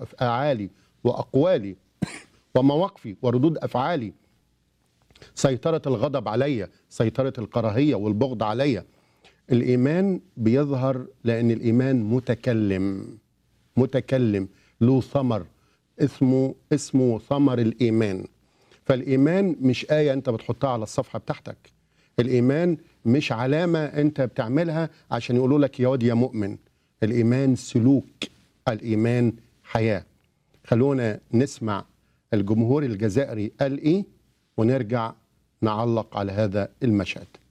وافعالي واقوالي ومواقفي وردود افعالي سيطره الغضب عليا سيطره الكراهيه والبغض عليا الايمان بيظهر لان الايمان متكلم متكلم له ثمر اسمه اسمه ثمر الايمان فالايمان مش ايه انت بتحطها على الصفحه بتاعتك الايمان مش علامه انت بتعملها عشان يقولوا لك يا واد يا مؤمن الايمان سلوك الايمان حياه خلونا نسمع الجمهور الجزائري قال ايه ونرجع نعلق على هذا المشهد